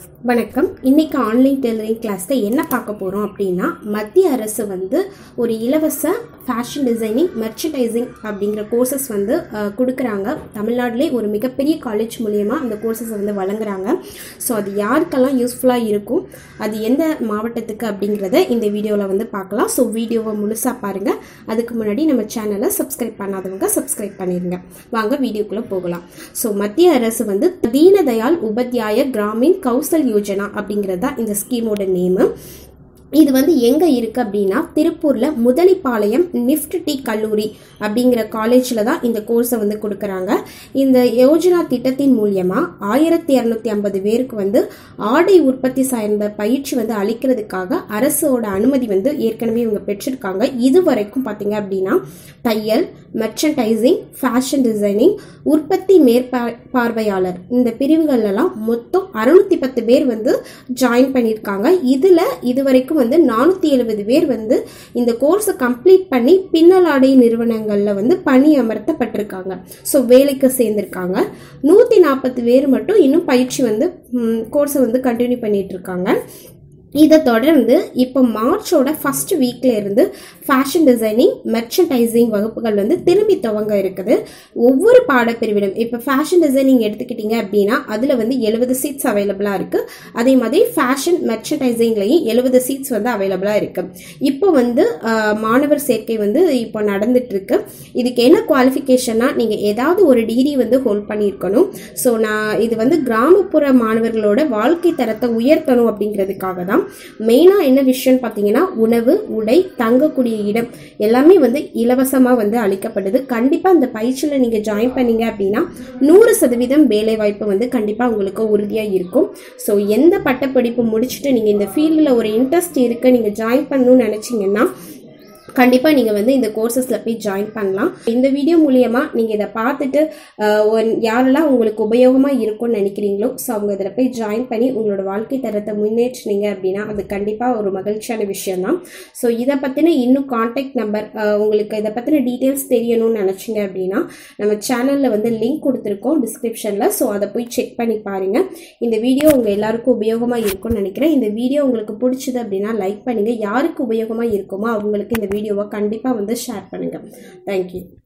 வணக்கம் இன்னைக்கு online tailoring கிளாஸ்ல என்ன பார்க்க போகிறோம் அப்படின்னா மத்திய அரசு வந்து ஒரு இலவச ஃபேஷன் டிசைனிங் மெர்ச்சன்டைசிங் அப்படிங்கிற கோர்சஸ் வந்து அஹ், கொடுக்குறாங்க தமிழ்நாட்டிலே ஒரு மிகப்பெரிய காலேஜ் மூலியமாக அந்த கோர்சஸ் வந்து வழங்குறாங்க ஸோ அது யாருக்கெல்லாம் யூஸ்ஃபுல்லாக இருக்கும் அது எந்த மாவட்டத்துக்கு அப்படிங்கிறத இந்த வீடியோவில் வந்து பார்க்கலாம் ஸோ வீடியோவை முழுசாக பாருங்கள் அதுக்கு முன்னாடி நம்ம சேனலை சப்ஸ்கிரைப் பண்ணாதவங்க சப்ஸ்கிரைப் பண்ணிடுங்க வாங்க வீடியோக்குள்ளே போகலாம் ஸோ மத்திய அரசு வந்து தீனதயாள் உபாத்யாய கிராமின் கௌசல் யோஜனா அப்படிங்கிறது தான் இந்த ஸ்கீமோட நேமு இது வந்து எங்கே இருக்குது அப்படின்னா திருப்பூரில் முதலிப்பாளையம் நிஃப்ட் டி கல்லூரி அப்படிங்கிற காலேஜில் தான் இந்த கோர்ஸை வந்து கொடுக்குறாங்க இந்த யோஜனா திட்டத்தின் மூலியமாக ஆயிரத்தி இரநூத்தி ஐம்பது பேருக்கு வந்து ஆடை உற்பத்தி சார்ந்த பயிற்சி வந்து அளிக்கிறதுக்காக அரசோட அனுமதி வந்து ஏற்கனவே இவங்க பெற்றிருக்காங்க இது வரைக்கும் பார்த்தீங்க அப்படின்னா தையல் மெர்ச்சன்டைசிங் ஃபேஷன் டிசைனிங் உற்பத்தி மேற்பார்வையாளர் இந்த பிரிவுகள்லாம் மொத்தம் அறுநூத்தி பத்து பேர் வந்து ஜாயின் பண்ணியிருக்காங்க இதில் இது வரைக்கும் வந்து நானூற்றி எழுபது பேர் வந்து இந்த கோர்ஸை கம்ப்ளீட் பண்ணி பின்னலாடை நிறுவனங்களில் வந்து பணி அமர்த்தப்பட்டிருக்காங்க ஸோ வேலைக்கு சேர்ந்திருக்காங்க நூற்றி நாற்பது பேர் மட்டும் இன்னும் பயிற்சி வந்து கோர்ஸை வந்து கண்டினியூ பண்ணிட்டு இருக்காங்க இதை தொடர்ந்து இப்போ மார்ச்சோட ஃபர்ஸ்ட் வீக்ல இருந்து ஃபேஷன் டிசைனிங் மெர்ச்சன்டைசிங் வகுப்புகள் வந்து திரும்பி துவங்க இருக்குது ஒவ்வொரு பாடப்பிரிவிலும் இப்போ ஃபேஷன் டிசைனிங் எடுத்துக்கிட்டீங்க அப்படின்னா அதில் வந்து எழுபது சீட்ஸ் அவைலபிளாக இருக்கு அதே மாதிரி ஃபேஷன் மெர்ச்சன்டைசிங்லையும் எழுபது சீட்ஸ் வந்து அவைலபிளாக இருக்கு இப்போ வந்து ஆஹ், மாணவர் சேர்க்கை வந்து இப்போ நடந்துட்டு இருக்கு இதுக்கு என்ன குவாலிஃபிகேஷன்னா நீங்கள் ஏதாவது ஒரு டிகிரி வந்து ஹோல்ட் பண்ணியிருக்கணும் ஸோ நான் இது வந்து கிராமப்புற மாணவர்களோட வாழ்க்கை தரத்தை உயர்த்தணும் அப்படிங்கிறதுக்காக தான் மெயினாக என்ன விஷயம்னு பார்த்தீங்கன்னா உணவு உடை தங்கக்கூடிய இடம் எல்லாமே வந்து இலவசமாக வந்து அளிக்கப்படுது கண்டிப்பாக அந்த பயிற்சியில் நீங்கள் ஜாயின் பண்ணீங்க அப்படின்னா நூறு சதவீதம் வேலை வாய்ப்பு வந்து கண்டிப்பாக உங்களுக்கு உறுதியாக இருக்கும் ஸோ எந்த பட்டப்படிப்பு முடிச்சுட்டு நீங்கள் இந்த ஃபீல்டில் ஒரு இன்ட்ரெஸ்ட் இருக்கு நீங்கள் ஜாயின் பண்ணணும்னு நினச்சிங்கன்னா கண்டிப்பாக நீங்கள் வந்து இந்த கோர்சஸில் போய் ஜாயின் பண்ணலாம் இந்த வீடியோ மூலியமாக நீங்கள் இதை பார்த்துட்டு அஹ், ஒரு- யாரெல்லாம் உங்களுக்கு உபயோகமாக இருக்கும்னு நினைக்கிறீங்களோ ஸோ அவங்க இதில் போய் ஜாயின் பண்ணி உங்களோட வாழ்க்கை தரத்தை முன்னேற்றினீங்க அப்படின்னா அது கண்டிப்பாக ஒரு மகிழ்ச்சியான விஷயம்தான் ஸோ இதை பற்றின இன்னும் காண்டாக்ட் நம்பர் உங்களுக்கு இதை பற்றின டீட்டெயில்ஸ் தெரியணும்னு நினச்சிங்க அப்படின்னா நம்ம சேனலில் வந்து லிங்க் கொடுத்துருக்கோம் டிஸ்கிரிப்ஷனில் ஸோ அதை போய் செக் பண்ணி பாருங்கள் இந்த வீடியோ உங்கள் எல்லாருக்கும் உபயோகமாக இருக்கும்னு நினைக்கிறேன் இந்த வீடியோ உங்களுக்கு பிடிச்சது அப்படின்னா லைக் பண்ணுங்கள் யாருக்கு உபயோகமாக இருக்குமோ அவங்களுக்கு இந்த வீடியோவை கண்டிப்பாக வந்து ஷேர் பண்ணுங்கள் தேங்க்யூ